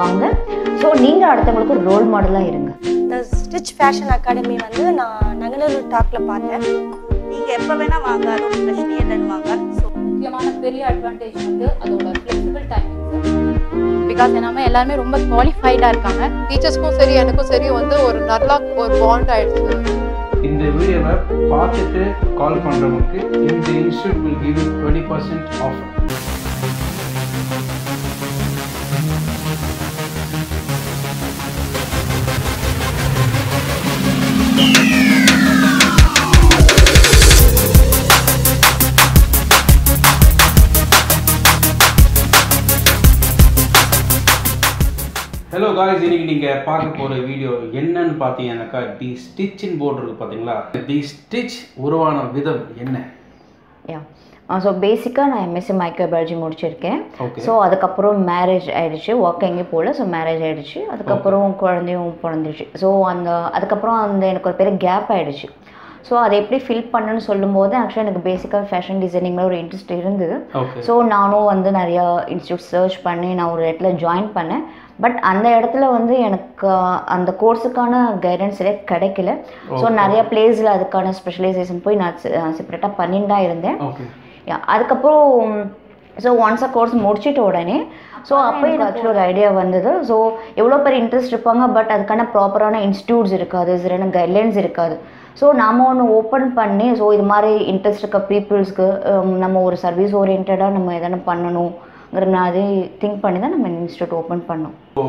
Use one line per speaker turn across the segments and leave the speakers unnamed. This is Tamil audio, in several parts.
வாங்க ஸோ நீங்கள் அடுத்தவங்களுக்கு ஒரு ரோல் மாடலாக இருங்க
இந்த ஸ்டிச் ஃபேஷன் அகாடமி வந்து நான் நங்கநல்லூர் டாக்கில் பார்த்தேன்
நீங்கள் எப்போ வேணால் வாங்க அதோட பிரச்சனையே இல்லைன்னு வாங்க ஸோ
முக்கியமான பெரிய அட்வான்டேஜ் வந்து அதோட ஃப்ளெக்சிபிள் டைமிங் பிகாஸ் எல்லாமே எல்லாருமே ரொம்ப குவாலிஃபைடாக இருக்காங்க
டீச்சர்ஸ்க்கும் சரி எனக்கும் சரி வந்து ஒரு நல்லா ஒரு பாண்ட் ஆயிடுச்சு
இந்த வீடியோவை பார்த்துட்டு கால் பண்ணுறவங்களுக்கு இந்த institute will give you twenty percent offer hello guys இன்னைக்கு நீங்கள் பார்க்க போகிற வீடியோ என்னன்னு பார்த்தீங்கன்னாக்கா தி ஸ்டிச்சின் போர்டு இருக்குது பார்த்தீங்களா தி ஸ்டிச் உருவான விதம் என்ன
யா ஸோ பேசிக்காக நான் எம்எஸ்சி மைக்ரோபயாலஜி முடிச்சிருக்கேன்
ஓகே
ஸோ அதுக்கப்புறம் மேரேஜ் ஆயிடுச்சு ஒர்க் எங்கேயும் போகல ஸோ மேரேஜ் ஆயிடுச்சு அதுக்கப்புறம் குழந்தையும் பிறந்துச்சு ஸோ அந்த அதுக்கப்புறம் அந்த எனக்கு ஒரு பெரிய கேப் ஆயிடுச்சு ஸோ அதை எப்படி ஃபில் பண்ணுன்னு சொல்லும்போது ஆக்சுவலாக எனக்கு பேசிக்காக ஃபேஷன் டிசைனிங்கில் ஒரு இன்ட்ரெஸ்ட் இருந்தது
ஓகே
ஸோ நானும் வந்து நிறையா இன்ஸ்டியூட் சர்ச் பண்ணி நான் ஒரு இடத்துல ஜாயின் பண்ணேன் பட் அந்த இடத்துல வந்து எனக்கு அந்த கோர்ஸுக்கான கைடன்ஸ் சரியாக கிடைக்கல ஸோ நிறைய பிளேஸில் அதுக்கான ஸ்பெஷலைசேஷன் போய் நான் செப்பரேட்டாக பண்ணிட்டு தான் இருந்தேன்
ஓகே
Yeah, அதுக்கப்புறம் ஸோ ஒன்ஸ் அ கோர்ஸ் முடிச்சிட்ட உடனே ஸோ அப்போ எனக்கு ஆக்சுவலி ஒரு ஐடியா வந்தது ஸோ எவ்வளோ பேர் இன்ட்ரெஸ்ட் இருப்பாங்க பட் அதுக்கான ப்ராப்பரான இன்ஸ்டியூட்ஸ் இருக்காது சரியான கைட்லைன்ஸ் இருக்காது ஸோ நாம ஒன்று ஓப்பன் பண்ணி ஸோ இது மாதிரி இன்ட்ரெஸ்ட் இருக்க பீப்புள்ஸ்க்கு நம்ம ஒரு சர்வீஸ் ஓரியன்டாக நம்ம எதனா பண்ணணுங்கிற மாதிரி திங்க் பண்ணி தான் நம்ம இன்ஸ்டியூட் ஓப்பன் பண்ணோம்
so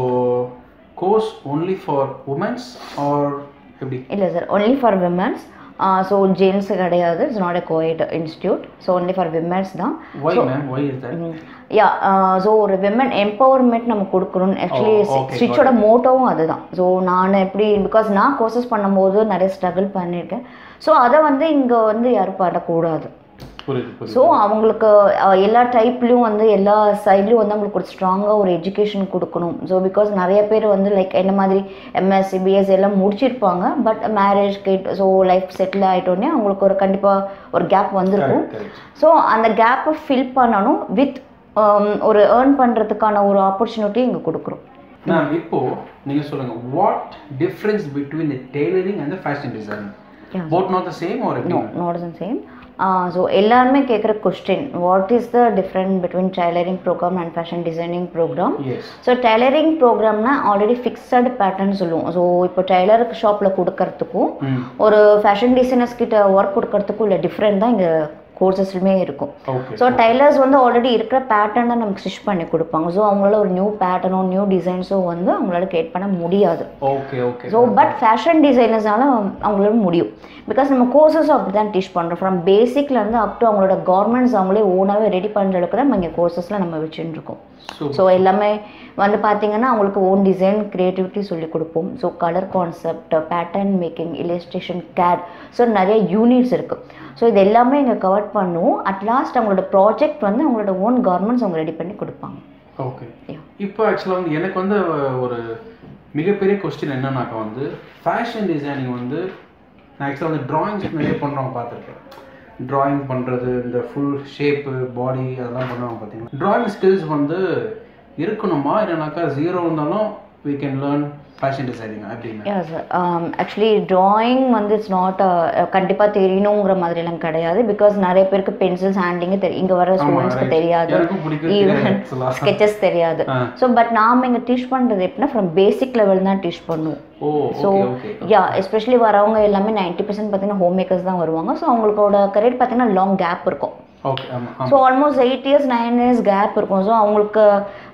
course only for womens or எப்படி
இல்லை sir only for womens so gents கிடையாது it's not a coed institute so only for womens தான்
why ma'am why is that
yeah so ஒரு விமன் எம்பவர்மெண்ட் நம்ம கொடுக்கணும்னு ஆக்சுவலி
Oh, okay,
ஸ்டிச்சோட மோட்டோவும் அதுதான் ஸோ நான் எப்படி பிகாஸ் நான் கோர்சஸ் பண்ணும்போது நிறைய ஸ்ட்ரகிள் பண்ணியிருக்கேன் ஸோ அதை வந்து இங்கே வந்து யாரும் பண்ணக்கூடாது
புரியுது புரியுது
ஸோ அவங்களுக்கு அஹ், எல்லா டைப்லேயும் வந்து எல்லா சைட்லேயும் வந்து அவங்களுக்கு ஒரு ஸ்ட்ராங்காக ஒரு எஜுகேஷன் கொடுக்கணும் ஸோ பிகாஸ் நிறைய பேர் வந்து லைக் என்ன மாதிரி எம்எஸ்சி பிஎஸ்சி எல்லாம் முடிச்சிருப்பாங்க but marriage kid so life settle ஆகிட்டோன்னே அவங்களுக்கு ஒரு கண்டிப்பாக ஒரு கேப் வந்திருக்கும்
கரெக்ட் கரெக்ட்
ஸோ அந்த கேப்பை ஃபில் பண்ணணும் வித் ஒரு ஏர்ன் பண்ணுறதுக்கான ஒரு ஆப்பர்ச்சுனிட்டி இங்கே கொடுக்குறோம்
மேம் இப்போ நீங்க சொல்லுங்க what difference between the tailoring and the fashion design
Yeah.
Both not the same or
no not and same so எல்லாருமே கேட்குற question what is the different between tailoring programme and fashion designing programme
yes
so tailoring ப்ரோக்ராம்னா ஆல்ரெடி ஃபிக்ஸட் பேட்டர்ன் சொல்லுவோம் ஸோ இப்போ டெய்லருக்கு ஷாப்பில் கொடுக்கறதுக்கும்
ம்
ஒரு ஃபேஷன் டிசைனர்ஸ் கிட்ட ஒர்க் கொடுக்கறதுக்கும் உள்ள டிஃப்ரெண்ட் தான் இங்கே கோர்சஸ்லுமே இருக்கும்
ஓகே
ஸோ டைலர்ஸ் வந்து ஆல்ரெடி இருக்கிற பேட்டர்ன் தான் நமக்கு ஸ்டிச் பண்ணி கொடுப்பாங்க ஸோ அவங்களால ஒரு நியூ பேட்டர்னோ நியூ டிசைன்ஸோ வந்து அவங்களால கிரியேட் பண்ண முடியாது
okay okay
so but fashion டிசைனர்ஸ்னால அவங்களால முடியும் பிகாஸ் நம்ம கோர்சஸ் அப்படி தான் டீச் பண்ணுறோம் ஃப்ரம் பேசிக்லேருந்து அப் டு அவங்களோட கவர்மெண்ட்ஸ் அவங்களே ஓனாகவே ரெடி பண்ணுற அளவுக்கு தான் நம்ம இங்கே கோர்சஸில் நம்ம வச்சுட்டு இருக்கோம் ஸோ எல்லாமே வந்து பார்த்தீங்கன்னா அவங்களுக்கு ஓன் டிசைன் க்ரியேட்டிவிட்டி சொல்லி கொடுப்போம் so colour concept pattern making illustration CAD so நிறைய யூனிட்ஸ் இருக்குது ஸோ இது எல்லாமே இங்கே கவர் பண்ணுவோம் அட் லாஸ்ட் அவங்களோட ப்ராஜெக்ட் வந்து அவங்களோட ஓன் கவர்மெண்ட்ஸ் அவங்க ரெடி பண்ணி கொடுப்பாங்க
ஓகே
Yeah.
இப்போ ஆக்சுவலாக வந்து எனக்கு வந்து ஒரு மிகப்பெரிய கொஸ்டின் என்னன்னாக்கா வந்து ஃபேஷன் டிசைனிங் வந்து நான் ஆக்சுவலாக வந்து ட்ராயிங்ஸ் நிறைய பண்ணுறவங்க பார்த்துருக்கேன் ட்ராயிங் பண்ணுறது இந்த ஃபுல் ஷேப்பு பாடி அதெல்லாம் பண்ணுவாங்க பார்த்தீங்கன்னா ட்ராயிங் ஸ்கில்ஸ் வந்து இருக்கணுமா இல்லைனாக்கா ஜீரோ இருந்தாலும் we can learn fashion designing அப்படின்னு
யா சார் ஆக்சுவலி drawing வந்து இட்ஸ் நாட் கண்டிப்பாக தெரியணுங்கிற மாதிரிலாம் கிடையாது பிகாஸ் நிறைய பேருக்கு பென்சில்ஸ் ஹேண்டிங்கு தெரியும் இங்கே வர ஸ்டூடெண்ட்ஸ்க்கு
right.
தெரியாது
எனக்கும் பிடிக்கும் தெரியாது
ஈவன்
actually.
ஸ்கெச்சஸ் தெரியாது
ஆ.
ஸோ பட் நாம் இங்கே டீச் பண்ணுறது எப்படின்னா ஃப்ரம் பேசிக் லெவல் தான் டீச் பண்ணுவோம்
oh
so
okay okay
yeah especially வரவங்க எல்லாமே நைன்ட்டி பர்சன்ட் பார்த்தீங்கன்னா ஹோம் மேக்கர்ஸ் தான் வருவாங்க ஸோ அவங்களோட கரியர் பார்த்தீங்கன்னா லாங் கேப் இருக்கும்
ஓகே ஆமாம்
so almost eight years nine years gap இருக்கும் ஸோ அவங்களுக்கு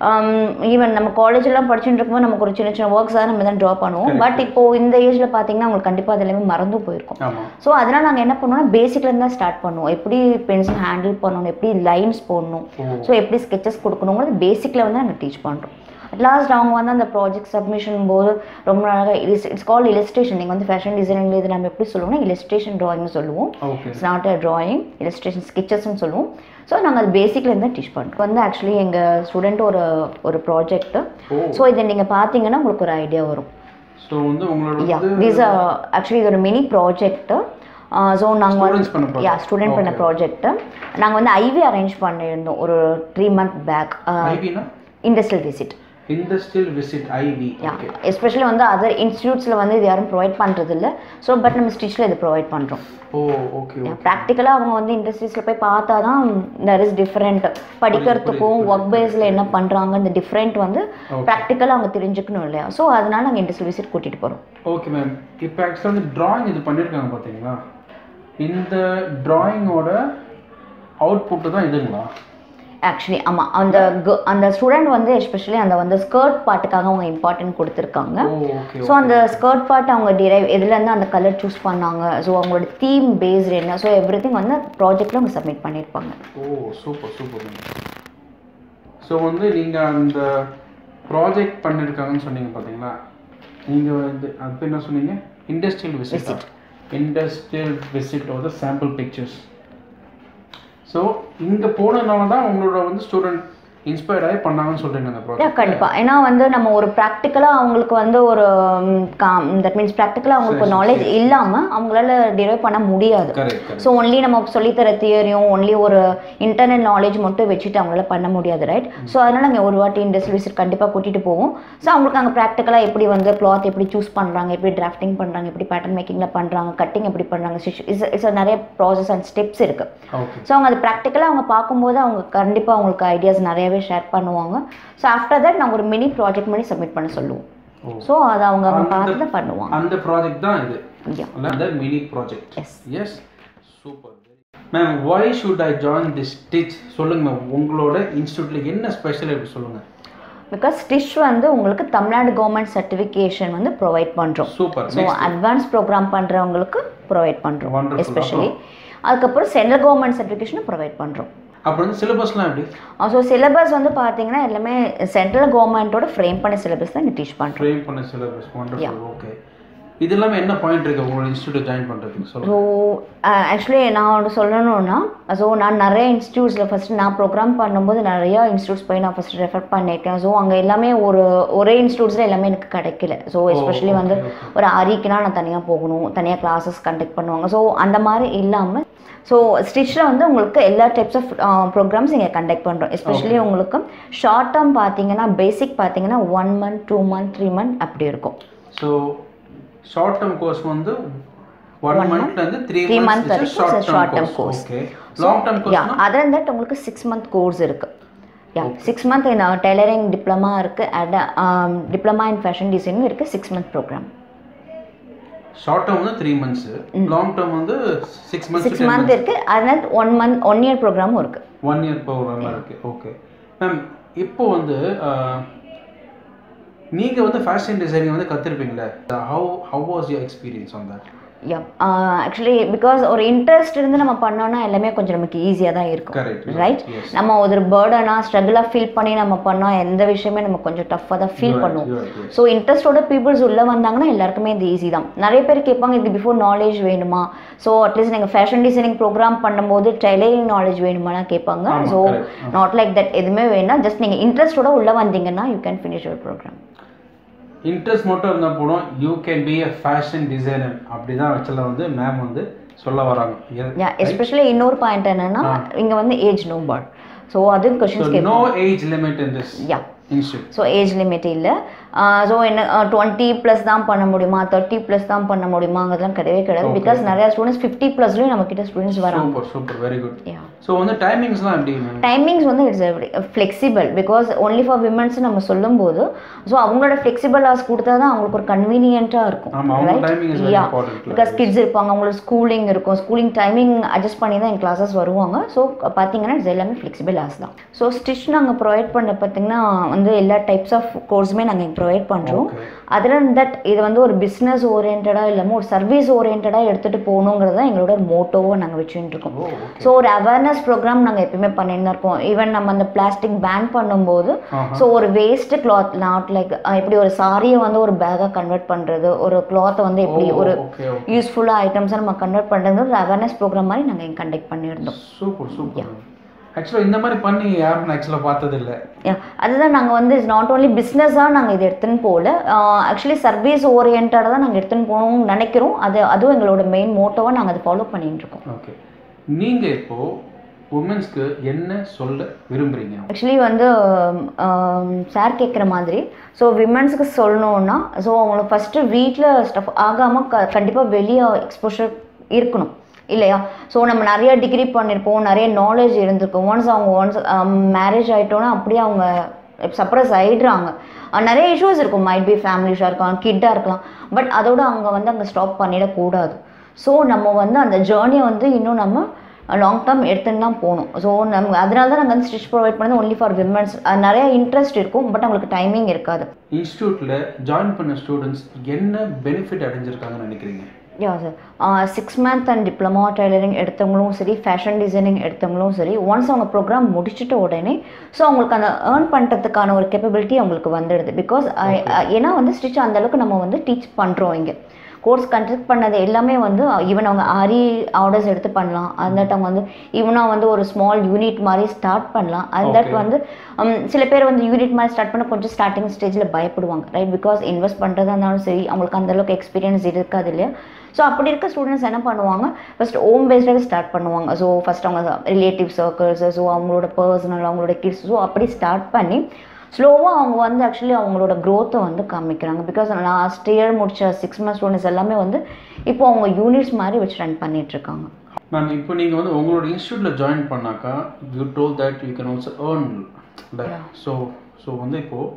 ஈவன் நம்ம காலேஜ் எல்லாம் படிச்சுட்டு இருக்கும்போது நமக்கு ஒரு சின்ன சின்ன ஒர்க்ஸ் தான் நம்ம தான் ட்ரா பண்ணுவோம்
Correct.
பட் இப்போ இந்த ஏஜில் பார்த்தீங்கன்னா அவங்களுக்கு கண்டிப்பாக அது எல்லாமே மறந்து போயிருக்கும்
ஆமாம்
ஸோ அதனால் நாங்கள் என்ன பண்ணுவோம்னா பேசிக்லேருந்து தான் ஸ்டார்ட் பண்ணுவோம் எப்படி பென்சில் ஹேண்டில் பண்ணணும் எப்படி லைன்ஸ் போடணும்
ஓ
ஸோ எப்படி ஸ்கெச்சஸ் கொடுக்கணுங்கிறது பேசிக்கில் வந்து நாங்கள் டீச் பண்ணுறோம் லாஸ்ட் அவங்க வந்து அந்த ப்ராஜெக்ட் சப்மிஷன் போது ரொம்ப அழகாக இட்ஸ் இட்ஸ் கால் இல்லஸ்ட்ரேஷன் நீங்கள் வந்து ஃபேஷன் டிசைனிங் இது நம்ம எப்படி சொல்லுவோம்னா இல்லஸ்ட்ரேஷன் ட்ராயிங்னு சொல்லுவோம்
okay
it's not a drawing illustration ஸ்கெச்சஸ்ன்னு சொல்லுவோம் ஸோ நாங்கள் அது பேசிக்லேருந்து தான் டீச் பண்ணுறோம் வந்து ஆக்சுவலி எங்கள் ஸ்டூடெண்ட் ஒரு ஒரு ப்ராஜெக்ட்
ஓ
ஸோ இதை நீங்கள் பார்த்தீங்கன்னா உங்களுக்கு ஒரு ஐடியா வரும்
ஸோ வந்து உங்களோட
யா
வந்து
திஸ் ஆக்சுவலி இது ஒரு மினி ப்ராஜெக்ட் ஸோ நாங்கள்
Students பண்ண project.
யா ஸ்டூடெண்ட் பண்ண
Okay.
ப்ராஜெக்ட் நாங்கள் வந்து ஐவி அரேஞ்ச் பண்ணியிருந்தோம் ஒரு த்ரீ மந்த் பேக்
ஐபினா
industrial visit
industrial visit IV okay
especially வந்து அதர் இன்ஸ்டியூட்ஸில் வந்து இது யாரும் ப்ரொவைட் பண்ணுறது இல்லை ஸோ பட் நம்ம ஸ்டிச்சில் இது ப்ரொவைட் பண்ணுறோம்
ஓ ஓகே
ப்ராக்டிக்கலாக அவங்க வந்து இண்டஸ்ட்ரீஸில் போய் பார்த்தா தான் there is டிஃப்ரெண்ட் படிக்கிறதுக்கும் ஒர்க் பேஸில் என்ன பண்ணுறாங்க இந்த டிஃப்ரெண்ட் வந்து ப்ராக்டிக்கலாக அவங்க தெரிஞ்சுக்கணும் இல்லையா ஸோ அதனால நாங்கள் இண்டஸ்ட்ரியல் விசிட் கூட்டிகிட்டு போகிறோம்
ஓகே மேம் இப்போ ஆக்சுவலாக வந்து டிராயிங் இது பண்ணியிருக்காங்க பார்த்தீங்களா இந்த டிராயிங்கோட அவுட்புட்டு தான் இதுங்களா
ஆக்சுவலி ஆமாம் அந்த கு- அந்த ஸ்டூடெண்ட் வந்து எஸ்பெஷலி அந்த வந்து ஸ்கர்ட் பாட்டுக்காக அவங்க இம்பார்ட்டன்ட் கொடுத்துருக்காங்க
ஓ ஓகே
ஸோ அந்த ஸ்கர்ட் பார்ட் அவங்க டிரைவ் எதுலேருந்து அந்த கலர் சூஸ் பண்ணாங்க ஸோ அவங்களோட தீம் பேஸ்டு என்ன ஸோ எவ்ரி திங் வந்து ப்ராஜெக்டில் அவங்க சப்மிட் பண்ணியிருப்பாங்க
oh super super ma'am so வந்து நீங்கள் அந்த ப்ராஜெக்ட் பண்ணியிருக்காங்கன்னு சொன்னீங்க பார்த்தீங்களா நீங்கள் வந்து அது என்ன சொன்னீங்க இண்டஸ்ட்ரியல் விசிட் இண்டஸ்ட்ரியல் விசிட் வந்து சாம்பிள் பிக்சர்ஸ் ஸோ இங்கே போனதுனால தான் உங்களோட வந்து ஸ்டூடெண்ட் இன்ஸ்பயர்ட் ஆகி பண்ணாங்கன்னு சொல்கிறீங்க அந்த
Yeah,
ப்ராஜெக்ட்
கண்டிப்பா ஏன்னா வந்து நம்ம ஒரு ப்ராக்டிக்கலாக அவங்களுக்கு வந்து ஒரு தட் மீன்ஸ் ப்ராக்டிக்கலாக அவங்களுக்கு ஒரு நாலேஜ் இல்லாமல் அவங்களால டிரைவ் பண்ண முடியாது
கரெக்ட் கரெக்ட்
ஸோ ஒன்லி நம்ம சொல்லித்தர தியரியும் ஒன்லி ஒரு இன்டர்னல் நாலேஜ் மட்டும் வச்சுட்டு அவங்களால பண்ண முடியாது ரைட் ஸோ அதனால நாங்கள் ஒரு வாட்டி இண்டஸ்ட்ரி விசிட் கண்டிப்பாக கூட்டிகிட்டு போவோம் ஸோ அவங்களுக்கு அங்கே ப்ராக்டிக்கலாக எப்படி வந்து கிளாத் எப்படி சூஸ் பண்ணுறாங்க எப்படி டிராஃப்டிங் பண்ணுறாங்க எப்படி பேட்டர்ன் மேக்கிங்கில் பண்ணுறாங்க கட்டிங் எப்படி பண்ணுறாங்க ஸ்டிச் இஸ் இட்ஸ் நிறைய ப்ராசஸ் அண்ட் ஸ்டெப்ஸ் இருக்குது
ஓகே
ஸோ அவங்க அது ப்ராக்டிக்கலாக அவங்க பார்க்கும்போது அவங்க கண்டிப்பாக அவங்களுக்கு ஐடியாஸ் நிறையவே ஷேர் பண்ணுவாங்க ஸோ ஆஃப்டர் தட் நாங்கள் ஒரு மினி ப்ராஜெக்ட் பண்ணி சப்மிட் பண்ண சொல்லுவோம்
ஓ.
ஸோ அதை அவங்க அவங்க
அந்த-
பார்த்து தான் பண்ணுவாங்க
அந்த ப்ராஜெக்ட் தான் இது
Yeah.
அந்த mini project
Yes.
Yes super ma'am why should I join this stitch சொல்லுங்க மேம் உங்களோட இன்ஸ்டியூட்ல என்ன ஸ்பெஷல் இருக்கு சொல்லுங்க
பிகாஸ் ஸ்டிச் வந்து உங்களுக்கு தமிழ்நாடு கவர்மெண்ட் சர்டிஃபிகேஷன் வந்து ப்ரொவைட் பண்ணுறோம்
சூப்பர்
ஸோ அட்வான்ஸ் ப்ரோக்ராம் பண்ணுறவங்களுக்கு ப்ரொவைட் பண்ணுறோம்
Wonderful.
எஸ்பெஷலி அதுக்கப்புறம் சென்ட்ரல் கவர்மெண்ட் சர்டிஃபிகேஷனும் ப்ரொவைட் பண்ணுறோம்
அப்புறம் வந்து சிலபஸ்லாம் எப்படி
ஸோ சிலபஸ் வந்து பார்த்தீங்கன்னா எல்லாமே சென்ட்ரல் கவர்மெண்ட்டோட ஃப்ரேம் பண்ண சிலபஸ் தான் இங்கே டீச் பண்ணுறோம்
ட்ரெயின் பண்ண சிலபஸ் வண்டர்ஃபுல் ஓகே இது எல்லாமே என்ன பாயிண்ட் இருக்கு உங்களோட இன்ஸ்டியூட் ஜாயின் பண்றதுக்கு சொல்லுங்க
ஸோ ஆக்சுவலி நான் ஒன்று சொல்லணும்னா ஸோ நான் நிறைய இன்ஸ்டியூட்ஸில் ஃபஸ்ட்டு நான் ப்ரோக்ராம் பண்ணும்போது நிறைய இன்ஸ்டியூட்ஸ் போய் நான் ஃபஸ்ட் ரெஃபர் பண்ணியிருக்கேன் ஸோ அங்கே எல்லாமே ஒரு ஒரே இன்ஸ்டியூட்ஸில் எல்லாமே எனக்கு கிடைக்கல ஸோ எஸ்பெஷலி வந்து ஒரு அரிக்குனா நான் தனியாக போகணும் தனியாக கிளாஸஸ் கண்டக்ட் பண்ணுவாங்க ஸோ அந்த மாதிரி இல்லாமல் ஸோ ஸ்டிச்சில் வந்து உங்களுக்கு எல்லா டைப்ஸ் ஆஃப் ப்ரோக்ராம்ஸ் இங்கே கண்டக்ட் பண்ணுறோம் எஸ்பெஷலி உங்களுக்கு ஷார்ட் டேர்ம் பார்த்தீங்கன்னா பேசிக் பார்த்தீங்கன்னா one month two month three month அப்படி இருக்கும்
ஸோ ஷார்ட் டேர்ம் கோர்ஸ் வந்து ஒன் மந்த்ல இருந்து த்ரீ
த்ரீ மந்த்
மந்த்ஸ்
வரைக்கும்
short
short
term
term
course
course
okay long term
yeah
course
other that உங்களுக்கு சிக்ஸ் மந்த் கோர்ஸ் இருக்கு yeah six month in tailoring diploma இருக்கு at diploma in fashion designing இருக்கு six month programme
short term வந்து த்ரீ மந்த்ஸ் லாங் டேர்ம் வந்து சிக்ஸ் மந்த்ஸ்
சிக்ஸ் மந்த் இருக்கு அதனால் ஒன் மந்த் ஒன் இயர் ப்ரோக்ராமும் இருக்கு
ஒன் இயர் ப்ரோக்ராம்லாம் இருக்கு ஓகே மேம் இப்போ வந்து அஹ், நீங்க வந்து ஃபேஷன் டிசைனிங் வந்து கத்துருப்பீங்களே how how was your experience on that
yeah actually because ஒரு இன்ட்ரெஸ்ட் இருந்து நம்ம பண்ணோம்னா எல்லாமே கொஞ்சம் நமக்கு ஈஸியாக தான் இருக்கும்
Correct.
Right
Yes.
நம்ம ஒரு பேர்டனாக ஸ்ட்ரகிளாக ஃபீல் பண்ணி நம்ம பண்ணோம் எந்த விஷயமே நம்ம கொஞ்சம் டஃப்பாக தான் ஃபீல்
Right,
பண்ணுவோம்
right, yes.
ஸோ இன்ட்ரெஸ்டோட பீப்புள்ஸ் உள்ளே வந்தாங்கன்னா எல்லாருக்குமே இது ஈஸி தான் நிறைய பேர் கேட்பாங்க இது பிஃபோர் நாலேஜ் வேணுமா ஸோ அட்லீஸ்ட் நீங்கள் ஃபேஷன் டிசைனிங் ப்ரோக்ராம் பண்ணும்போது டெய்லரிங் நாலேஜ் வேணுமானா கேட்பாங்க
ஆமா,
so
correct.
Not like that எதுவுமே வேணாம் ஜஸ்ட் நீங்கள் இன்ட்ரெஸ்டோட உள்ளே வந்தீங்கன்னா you can finish your program
interest மட்டும் இருந்தால் போதும் you can be a fashion designer அப்படி தான் ஆக்சுவலாக வந்து மேம் வந்து சொல்ல வராங்க
யா எஸ்பெஷலி இன்னொரு பாயிண்ட் என்னன்னா இங்கே வந்து ஏஜ் நோ பார் ஸோ அதுவும் கொஷின்ஸ்
நோ
கேட்பாங்க
age limit in this
yeah
institute
so age limit இல்லை ஸோ என்ன டுவெண்ட்டி ப்ளஸ் தான் பண்ண முடியுமா தேர்ட்டி ப்ளஸ் தான் பண்ண முடியுமாங்கிறதுலாம் கிடையவே கிடையாது
Okay.
பிகாஸ் நிறைய ஸ்டூடெண்ட்ஸ் ஃபிஃப்டி ப்ளஸ்லேயும் நம்ம கிட்ட ஸ்டூடெண்ட்ஸ் வராங்க
super super very good
yeah
so வந்து டைமிங்ஸ்லாம் எப்படி மேம்
டைமிங்ஸ் வந்து it's flexible because only for women's நம்ம சொல்லும்போது ஸோ அவங்களோட ஃப்ளெக்சிபிள் ஹார்ஸ் கொடுத்தா தான் அவங்களுக்கு ஒரு கன்வீனியண்ட்டாக இருக்கும்
ஆமா, அவங்க timing is very
yeah
important.
Because kids இருப்பாங்க அவங்களுக்கு ஸ்கூலிங் இருக்கும் ஸ்கூலிங் டைமிங் அட்ஜஸ்ட் பண்ணி தான் என் கிளாஸஸ் வருவாங்க ஸோ பார்த்தீங்கன்னா இது எல்லாமே ஃப்ளெக்சிபிள் ஹார்ஸ் தான் ஸோ ஸ்டிச் நாங்கள் ப்ரொவைட் பண்ண பார்த்தீங்கன்னா வந்து எல்லா டைப்ஸ் ஆஃப் கோர்ஸுமே நாங்கள் ப்ரொவைட் பண்ணுறோம்
Okay.
அதில் தட் இது வந்து ஒரு பிஸ்னஸ் ஓரியன்டாக இல்லாமல் ஒரு சர்வீஸ் ஓரியன்டாக எடுத்துகிட்டு போகணுங்கிறது தான் எங்களோட மோட்டோவை நாங்கள் வச்சுட்டு இருக்கோம்
ஓ
ஸோ ஒரு அவேர்னஸ் ப்ரோக்ராம் நாங்கள் எப்பயுமே பண்ணிட்டு தான் இருக்கோம் ஈவன் நம்ம அந்த பிளாஸ்டிக் பேன் பண்ணும்போது ஸோ ஒரு வேஸ்ட் கிளாத் நாட் லைக் எப்படி ஒரு சாரியை வந்து ஒரு பேக்காக கன்வெர்ட் பண்ணுறது ஒரு கிளாத்தை வந்து எப்படி ஒரு
ஓகே ஓகே
யூஸ்ஃபுல்லாக ஐட்டம்ஸை நம்ம கன்வெர்ட் பண்ணுறது ஒரு அவேர்னஸ் ப்ரோக்ராம் மாதிரி நாங்கள் கண்டக்ட் பண்ணியிருந்தோம்
சூப்பர் சூப்பர் ஆக்சுவலாக இந்த மாதிரி பண்ணி யாரும் ஆக்சுவலாக பார்த்தது இல்லை
Yeah, அதுதான் நாங்கள் வந்து நாட் ஓன்லி பிஸ்னஸாக நாங்கள் இதை எடுத்துன்னு போகல ஆக்சுவலி சர்வீஸ் ஓரியன்டாக தான் நாங்கள் எடுத்துன்னு போகணும்னு நினைக்கிறோம் அது அதுவும் எங்களோட மெயின் மோட்டோவாக நாங்கள் அதை ஃபாலோ பண்ணிட்டு இருக்கோம்
ஓகே நீங்கள் இப்போ உமன்ஸ்க்கு என்ன சொல்ல விரும்புறீங்க
ஆக்சுவலி வந்து சார் கேட்குற மாதிரி ஸோ விமன்ஸுக்கு சொல்லணுன்னா ஸோ அவங்களுக்கு ஃபஸ்ட்டு வீட்டில் ஸ்டஃப் ஆகாமல் க கண்டிப்பாக வெளியே எக்ஸ்போஷர் இருக்கணும் இல்லையா ஸோ நம்ம நிறைய டிகிரி பண்ணியிருப்போம் நிறைய நாலேஜ் இருந்திருக்கும் ஒன்ஸ் அவங்க ஒன்ஸ் மேரேஜ் ஆகிட்டோன்னா அப்படியே அவங்க சப்ரஸ் ஆகிடுறாங்க அஹ் நிறைய இஷ்யூஸ் இருக்கும் மைட் பி ஃபேமிலி இஷ்யூவாக இருக்கலாம் கிட்டாக இருக்கலாம் பட் அதோட அவங்க வந்து அங்கே ஸ்டாப் பண்ணிடக்கூடாது ஸோ நம்ம வந்து அந்த ஜேர்னியை வந்து இன்னும் நம்ம லாங் டேர்ம் எடுத்துன்னு தான் போகணும் ஸோ நம்ம அதனால தான் நாங்கள் வந்து ஸ்டிச் ப்ரொவைட் பண்ணது ஒன்லி ஃபார் விமன்ஸ் நிறைய இன்ட்ரெஸ்ட் இருக்கும் பட் அவங்களுக்கு டைமிங் இருக்காது
இன்ஸ்டியூட்டில் ஜாயின் பண்ண ஸ்டூடெண்ட்ஸ் என்ன பெனிஃபிட் அடைஞ்சிருக்காங்கன்னு நினைக்கிறீங்க
yeah sir six month and diploma tailoring எடுத்தவங்களும் சரி ஃபேஷன் டிசைனிங் எடுத்தவங்களும் சரி ஒன்ஸ் அவங்க ப்ரோக்ராம் முடிச்சிட்ட உடனே ஸோ அவங்களுக்கு அந்த ஏர்ன் பண்ணுறதுக்கான ஒரு கேப்பபிலிட்டி அவங்களுக்கு வந்துடுது பிகாஸ் ஏன்னா வந்து ஸ்டிச் அந்தளவுக்கு நம்ம வந்து டீச் பண்ணுறோம் இங்கே கோர்ஸ் கண்டக்ட் பண்ணது எல்லாமே வந்து ஈவன் அவங்க ஆரி ஆர்டர்ஸ் எடுத்து பண்ணலாம் அந்த அவங்க வந்து ஈவனாக வந்து ஒரு ஸ்மால் யூனிட் மாதிரி ஸ்டார்ட் பண்ணலாம் அந்த
Okay.
வந்து um, சில பேர் வந்து யூனிட் மாதிரி ஸ்டார்ட் பண்ண கொஞ்சம் ஸ்டார்டிங் ஸ்டேஜில் பயப்படுவாங்க ரைட் பிகாஸ் இன்வெஸ்ட் பண்ணுறதா இருந்தாலும் சரி அவங்களுக்கு அந்த அளவுக்கு எக்ஸ்பீரியன்ஸ் இருக்காது இல்லையா ஸோ அப்படி இருக்க ஸ்டூடெண்ட்ஸ் என்ன பண்ணுவாங்க ஃபர்ஸ்ட் ஹோம் பேஸ்டாக ஸ்டார்ட் பண்ணுவாங்க ஸோ ஃபர்ஸ்ட் அவங்க ரிலேட்டிவ் சர்க்கிள்ஸ் ஸோ அவங்களோட பர்சனல் அவங்களோட கிட்ஸ் ஸோ அப்படி ஸ்டார்ட் பண்ணி ஸ்லோவாக அவங்க வந்து ஆக்சுவலி அவங்களோட க்ரோத்தை வந்து காமிக்கிறாங்க பிகாஸ் லாஸ்ட் இயர் முடிச்ச சிக்ஸ் மந்த் ஸ்டூடெண்ட்ஸ் எல்லாமே வந்து இப்போ அவங்க யூனிட்ஸ் மாதிரி வச்சு ரன் பண்ணிட்டு இருக்காங்க
மேம் இப்போ நீங்கள் வந்து உங்களோட இன்ஸ்டியூட்டில் ஜாயின் பண்ணாக்கா you told that you can also earn so so வந்து இப்போது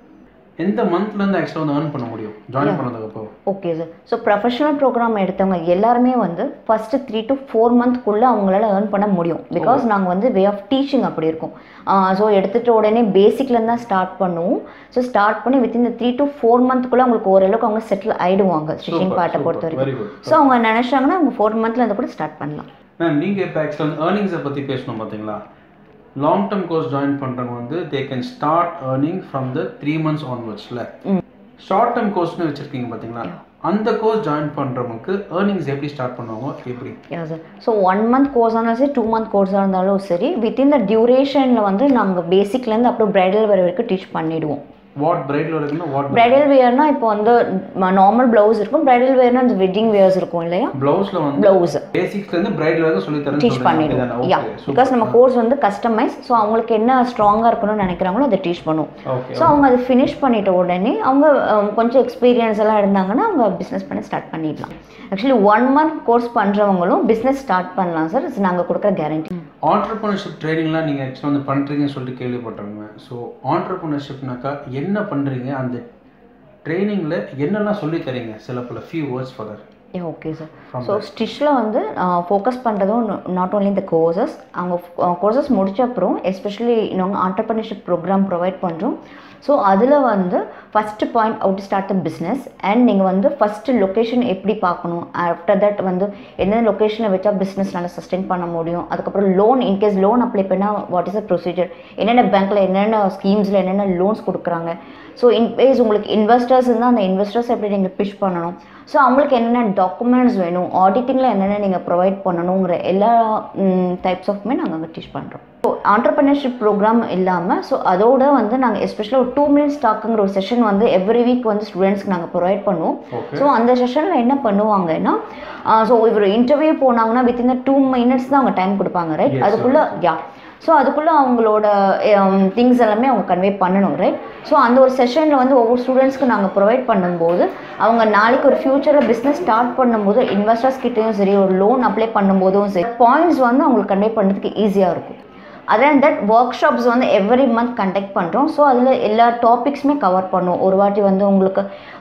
எந்த மந்த்லேருந்து ஆக்சுவலாக வந்து ஏர்ன் பண்ண முடியும் ஜாயின் பண்ணதுக்கப்புறம்
okay sir so professional program எடுத்தவங்க எல்லாருமே வந்து ஃபஸ்ட்டு த்ரீ டு ஃபோர் மந்த்க்குள்ளே அவங்களால ஏர்ன் பண்ண முடியும் பிகாஸ் நாங்கள் வந்து வே ஆஃப் டீச்சிங் அப்படி இருக்கும் ஸோ எடுத்துகிட்ட உடனே பேசிக்லேருந்து தான் ஸ்டார்ட் பண்ணுவோம் ஸோ ஸ்டார்ட் பண்ணி வித்தின் இந்த த்ரீ டு ஃபோர் மந்த்க்குள்ளே அவங்களுக்கு ஓரளவுக்கு அவங்க செட்டில் ஆகிடுவாங்க ஸ்டிச்சிங்
Super,
பார்ட்டை
super.
பொறுத்த
Very
வரைக்கும்
good.
ஸோ அவங்க நினச்சாங்கன்னா அவங்க ஃபோர் மந்த்லேருந்து கூட ஸ்டார்ட் பண்ணலாம்
மேம் நீங்கள் இப்போ ஆக்சுவலாக வந்து ஏர்னிங்ஸை பற்றி பேசணும் பார்த்தீங்களா லாங் டேர்ம் கோர்ஸ் ஜாயின் பண்ணுறவங்க வந்து they can start earning from the three months ஆன்வர்ட்ஸில் ஷார்ட் டேர்ம் கோர்ஸ்னு வச்சுருக்கீங்க பார்த்தீங்களா அந்த கோர்ஸ் ஜாயின் பண்ணுறவங்களுக்கு ஏர்னிங்ஸ் எப்படி ஸ்டார்ட் பண்ணுவாங்க எப்படி
yeah sir so one month course இருந்தாலும் சரி டூ மந்த் கோர்ஸாக இருந்தாலும் சரி வித்தின் த டியூரேஷனில் வந்து நாங்கள் பேசிக்லேருந்து அப்புறம் பிரைடல் வேர் வரைக்கும் டீச் பண்ணிவிடுவோம்
வாட் பிரைடில் இருக்குன்னா வாட்
பிரைடல் வேர்னா இப்போ வந்து நார்மல் ப்ளவுஸ் இருக்கும் பிரைடல் வேர்னா அந்த வெட்டிங் வேர்ஸ் இருக்கும் இல்லையா
ப்ளவுஸில் வந்து
ப்ளவுஸ்
பேசிக்ஸ்ல இருந்து பிரைடல் வரைக்கும் சொல்லி தரேன்
டீச் பண்ணிடுவோம் யா பிகாஸ் நம்ம கோர்ஸ் வந்து கஸ்டமைஸ் ஸோ அவங்களுக்கு என்ன ஸ்ட்ராங்காக இருக்கணும்னு நினைக்கிறாங்களோ அதை டீச் பண்ணுவோம்
ஓகே
ஸோ அவங்க அதை ஃபினிஷ் பண்ணிட்ட உடனே அவங்க um, கொஞ்சம் எக்ஸ்பீரியன்ஸ் எல்லாம் இருந்தாங்கன்னா அவங்க பிஸ்னஸ் பண்ண ஸ்டார்ட் பண்ணிடலாம் ஆக்சுவலி ஒன் மந்த் கோர்ஸ் பண்ணுறவங்களும் பிஸ்னஸ் ஸ்டார்ட் பண்ணலாம் சார் நாங்கள் கொடுக்குற கேரண்டி
ஆண்டர்பிரினர்ஷிப் ட்ரைனிங்லாம் நீங்கள் ஆக்சுவலாக வந்து பண்ணுறீங்கன்னு சொல்லிட்டு கேள்விப்பட்டிருங்க ஸோ ஆண்டர்பிரினர்ஷிப்னாக்கா என்ன பண்ணுறீங்க அந்த ட்ரைனிங்கில் என்னெல்லாம் சொல்லி தரீங்க சில பல few words for
a okay sir so ஸ்டிச்சில் வந்து ஃபோக்கஸ் பண்ணுறதும் நாட் ஓன்லி இந்த கோர்சஸ் அவங்க கோர்சஸ் முடிச்ச அப்புறம் எஸ்பெஷலி நாங்கள் ஆண்டர்பிரினர்ஷிப் ப்ரோக்ராம் ப்ரொவைட் பண்ணுறோம் ஸோ அதில் வந்து first point out start the business and நீங்கள் வந்து ஃபஸ்ட்டு லொக்கேஷன் எப்படி பார்க்கணும் ஆஃப்டர் தட் வந்து எந்தெந்த லொக்கேஷனில் வச்சா பிஸ்னஸ் நல்லா சஸ்டெயின் பண்ண முடியும் அதுக்கப்புறம் லோன் இன்கேஸ் லோன் அப்ளை பண்ணால் வாட் இஸ் அ ப்ரொசீஜர் என்னென்ன பேங்க்கில் என்னென்ன ஸ்கீம்ஸில் என்னென்ன லோன்ஸ் கொடுக்குறாங்க ஸோ இன்கேஸ் உங்களுக்கு இன்வெஸ்டர்ஸ் இருந்தால் அந்த இன்வெஸ்டர்ஸ் எப்படி நீங்கள் பிஷ் பண்ணணும் ஸோ அவங்களுக்கு என்னென்ன டாக்குமெண்ட்ஸ் வேணும் ஆடிட்டிங்கில் என்னென்ன நீங்கள் ப்ரொவைட் பண்ணணுங்கிற எல்லா டைப்ஸ் ஆஃப்மே நாங்கள் அங்கே டீச் பண்ணுறோம் ஸோ ஆண்டர்பிரினர்ஷிப் ப்ரோக்ராம் இல்லாமல் ஸோ அதோட வந்து நாங்கள் எஸ்பெஷலாக ஒரு டூ மினிட்ஸ் டாக்குங்கிற ஒரு செஷன் வந்து எவ்ரி வீக் வந்து ஸ்டூடெண்ட்ஸ்க்கு நாங்கள் ப்ரொவைட் பண்ணுவோம்
ஓகே
ஸோ அந்த செஷனில் என்ன பண்ணுவாங்கன்னா ஸோ இவர் இன்டர்வியூ போனாங்கன்னா வித்தின் டூ மினிட்ஸ் தான் அவங்க டைம் கொடுப்பாங்க ரைட்
Yes,
அதுக்குள்ளே யா ஸோ அதுக்குள்ளே அவங்களோட திங்ஸ் எல்லாமே அவங்க கன்வே பண்ணணும் ரைட் ஸோ அந்த ஒரு செஷனில் வந்து ஒவ்வொரு ஸ்டூடெண்ட்ஸ்க்கு நாங்கள் ப்ரொவைட் பண்ணும்போது அவங்க நாளைக்கு ஒரு ஃப்யூச்சரில் பிஸ்னஸ் ஸ்டார்ட் பண்ணும்போது இன்வெஸ்டர்ஸ் கிட்டேயும் சரி ஒரு லோன் அப்ளை பண்ணும்போதும் சரி பாயிண்ட்ஸ் வந்து அவங்களுக்கு கன்வே பண்ணுறதுக்கு ஈஸியாக இருக்கும் அதர் தட் ஒர்க் ஷாப்ஸ் வந்து எவ்ரி மந்த் கண்டக்ட் பண்ணுறோம் ஸோ அதில் எல்லா டாபிக்ஸுமே கவர் பண்ணுவோம் ஒரு வாட்டி வந்து உங்களுக்கு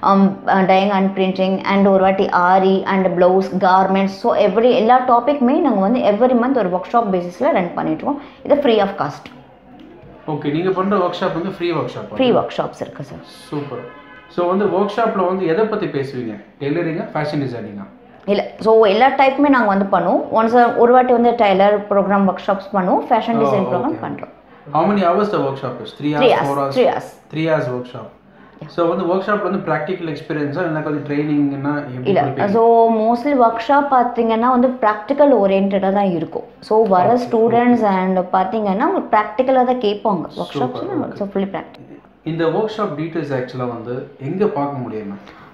டைங் அண்ட் பிரிண்டிங் அண்ட் ஒரு வாட்டி ஆரி and blouse garments so every எல்லா டாப்பிக்குமே நாங்கள் வந்து எவ்ரி மந்த் ஒரு ஒர்க் ஷாப் பேசிஸில் ரன் பண்ணிட்டுருவோம் இது ஃப்ரீ ஆஃப் காஸ்ட்
ஓகே நீங்கள் பண்ணுற ஒர்க் ஷாப் வந்து free workshop
free workshops இருக்குது சார்
சூப்பர் ஸோ வந்து ஒர்க் ஷாப்பில் வந்து எதை பற்றி பேசுவீங்க டெய்லரிங்கா ஃபேஷன் டிசைனிங்கா
இல்லை ஸோ எல்லா டைப்புமே நாங்கள் வந்து பண்ணுவோம் ஒன்ஸ் ஒரு வாட்டி வந்து டெய்லர் ப்ரோக்ராம் ஒர்க் ஷாப்ஸ் பண்ணுவோம் ஃபேஷன் டிசைன் ப்ரோக்ராம் பண்ணுறோம்
how many hours the workshop is three
three
hours four
hours three
hours
hours
three hours workshop so வந்து ஒர்க் ஷாப் வந்து ப்ராக்டிக்கல் எக்ஸ்பீரியன்ஸா இல்லை கொஞ்சம் ட்ரைனிங்னா எப்படி
இல்லை
கொடுப்பீங்க?
ஸோ மோஸ்ட்லி ஒர்க் ஷாப் பார்த்தீங்கன்னா வந்து ப்ராக்டிக்கல் ஓரியன்டாக தான் இருக்கும் ஸோ வர ஸ்டூடெண்ட்ஸ் அண்ட் பார்த்தீங்கன்னா உங்களுக்கு ப்ராக்டிக்கலாக தான் கேட்பாங்க workshops so fully practical
இந்த ஒர்க் ஷாப் டீட்டெயில்ஸ் ஆக்சுவலாக வந்து எங்கே பார்க்க முடியும்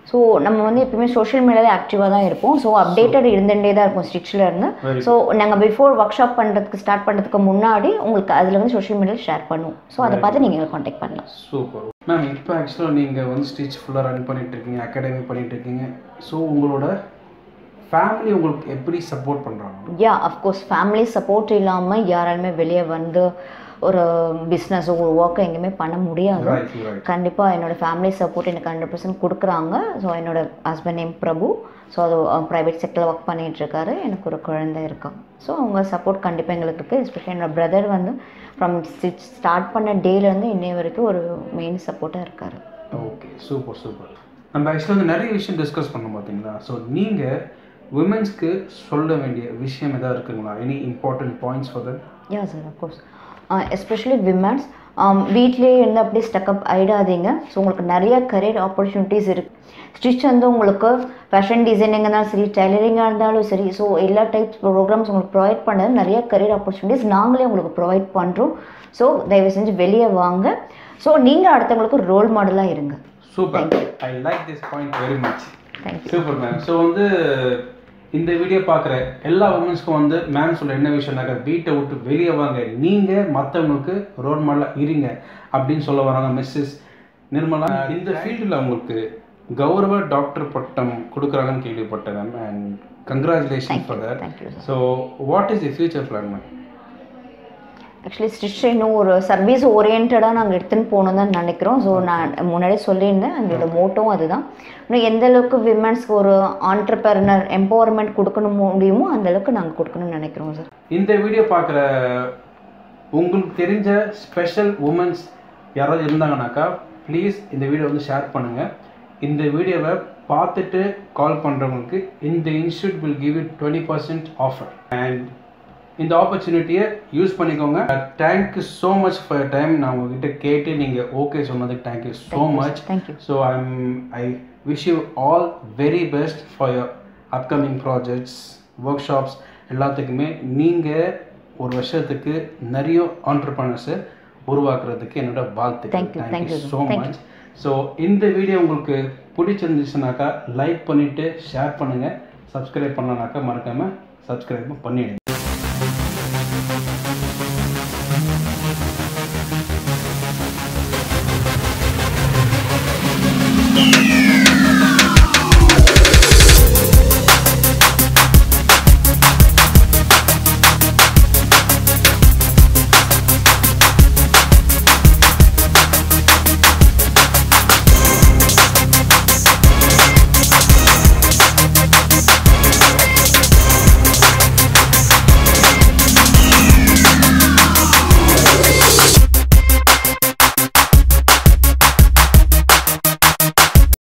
ஸோ நம்ம வந்து எப்பவுமே சோஷியல் மீடியாவில் ஆக்டிவாக தான் இருப்போம் ஸோ அப்டேட்டட் இருந்துகிட்டே தான் இருக்கும் ஸ்டிச்சில் இருந்து
Very
ஸோ நாங்கள் பிஃபோர் ஒர்க் ஷாப் பண்ணுறதுக்கு ஸ்டார்ட் பண்ணுறதுக்கு முன்னாடி உங்களுக்கு அதில் வந்து சோஷியல் மீடியாவில் ஷேர் பண்ணுவோம் ஸோ அதை பார்த்து நீங்கள் காண்டாக்ட் பண்ணலாம்
சூப்பர் மேம் இப்போ ஆக்சுவலாக நீங்கள் வந்து ஸ்டிச் ஃபுல்லாக ரன் பண்ணிட்டு இருக்கீங்க அகாடமி பண்ணிட்டு இருக்கீங்க ஸோ உங்களோட ஃபேமிலி உங்களுக்கு எப்படி சப்போர்ட் பண்ணுறாங்க
யா அஃப்கோர்ஸ் ஃபேமிலி சப்போர்ட் இல்லாமல் யாராலுமே வெளியே வந்து ஒரு பிஸ்னஸ் ஒரு ஒர்க்கை எங்கேயுமே பண்ண முடியாது
ரைட் ரைட்
கண்டிப்பாக என்னோட ஃபேமிலி சப்போர்ட் எனக்கு ஹண்ட்ரட் பர்சன்ட் கொடுக்குறாங்க ஸோ என்னோட ஹஸ்பண்ட் நேம் பிரபு ஸோ அது ப்ரைவேட் செக்டரில் ஒர்க் பண்ணிட்டு இருக்காரு எனக்கு ஒரு குழந்தை இருக்கான் ஸோ அவங்க சப்போர்ட் கண்டிப்பாக எங்களுக்கு இருக்குது எஸ்பெஷலி என்னோட பிரதர் வந்து ஃப்ரம் ஸ்டிச் ஸ்டார்ட் பண்ண டேலேருந்து இன்னை வரைக்கும் ஒரு மெயின் சப்போர்ட்டாக இருக்கார்
ஓகே சூப்பர் சூப்பர் நம்ம ஆக்சுவலாக வந்து நிறைய விஷயம் டிஸ்கஸ் பண்ணோம் பார்த்தீங்களா ஸோ நீங்கள் விமென்ஸ்க்கு சொல்ல வேண்டிய விஷயம் எதாவது இருக்குங்களா any important points for that
yeah sir of course especially women's வீட்லேயே இருந்து அப்படியே ஸ்டக்கப் ஆகிடாதீங்க ஸோ உங்களுக்கு நிறைய கரியர் ஆப்பர்ச்சுனிட்டிஸ் இருக்குது ஸ்டிச் வந்து உங்களுக்கு ஃபேஷன் டிசைனிங்காக இருந்தாலும் சரி டெய்லரிங்காக இருந்தாலும் சரி ஸோ எல்லா டைப்ஸ் ப்ரோக்ராம்ஸ் உங்களுக்கு ப்ரொவைட் பண்ணது நிறைய கரியர் ஆப்பர்ச்சுனிட்டிஸ் நாங்களே உங்களுக்கு ப்ரொவைட் பண்ணுறோம் ஸோ தயவு செஞ்சு வெளியே வாங்க ஸோ நீங்கள் அடுத்தவங்களுக்கு ரோல் மாடலாக இருங்க
super I like this point very much
thank you
super ma'am so வந்து இந்த வீடியோ பார்க்குற எல்லா உமன்ஸ்க்கும் வந்து மேம் சொல்ல என்ன விஷயம்னாக்கா வீட்டை விட்டு வெளியே வாங்க நீங்கள் மற்றவங்களுக்கு ரோல் மாடலாக இருங்க அப்படின்னு சொல்ல வராங்க மிஸ்ஸஸ் நிர்மலா இந்த ஃபீல்டில் உங்களுக்கு கௌரவ டாக்டர் பட்டம் கொடுக்குறாங்கன்னு கேள்விப்பட்டேன் ma'am and congratulation for that
thank you
so what is the future plan ma'am
actually Stitch இன்னும் ஒரு சர்வீஸ் ஓரியன்டாக நாங்கள் எடுத்துன்னு போகணும் தான் நினைக்கிறோம் ஸோ நான் முன்னாடியே சொல்லியிருந்தேன் எங்களோட மோட்டோவும் அதுதான் இன்னும் எந்த அளவுக்கு விமன்ஸ்க்கு ஒரு ஆண்டர்பிரனர் எம்பவர்மெண்ட் கொடுக்கணும் முடியுமோ அந்த அளவுக்கு நாங்கள் கொடுக்கணும்னு நினைக்கிறோம் சார்
இந்த வீடியோ பார்க்குற உங்களுக்கு தெரிஞ்ச ஸ்பெஷல் உமன்ஸ் யாராவது இருந்தாங்கனாக்கா ப்ளீஸ் இந்த வீடியோ வந்து ஷேர் பண்ணுங்கள் இந்த வீடியோவை பார்த்துட்டு கால் பண்ணுறவங்களுக்கு இந்த institute will give it twenty percent offer and இந்த ஆப்பர்ச்சுனிட்டியை யூஸ் பண்ணிக்கோங்க thank you so much for time நான் உங்ககிட்ட கேட்டு நீங்கள் ஓகே சொன்னதுக்கு thank you so much
thank you
so I'm I wish you all very best for your upcoming projects workshops எல்லாத்துக்குமே நீங்கள் ஒரு வருஷத்துக்கு நிறைய ஆண்டர்பனர்ஸை உருவாக்குறதுக்கு என்னோட வாழ்த்துக்கள்
Thank you, thank you,
so
thank
much so இந்த வீடியோ உங்களுக்கு பிடிச்சிருந்துச்சுனாக்கா லைக் பண்ணிவிட்டு ஷேர் பண்ணுங்கள் சப்ஸ்கிரைப் பண்ணலனாக்கா மறக்காமல் சப்ஸ்கிரைப் பண்ணிடுங்க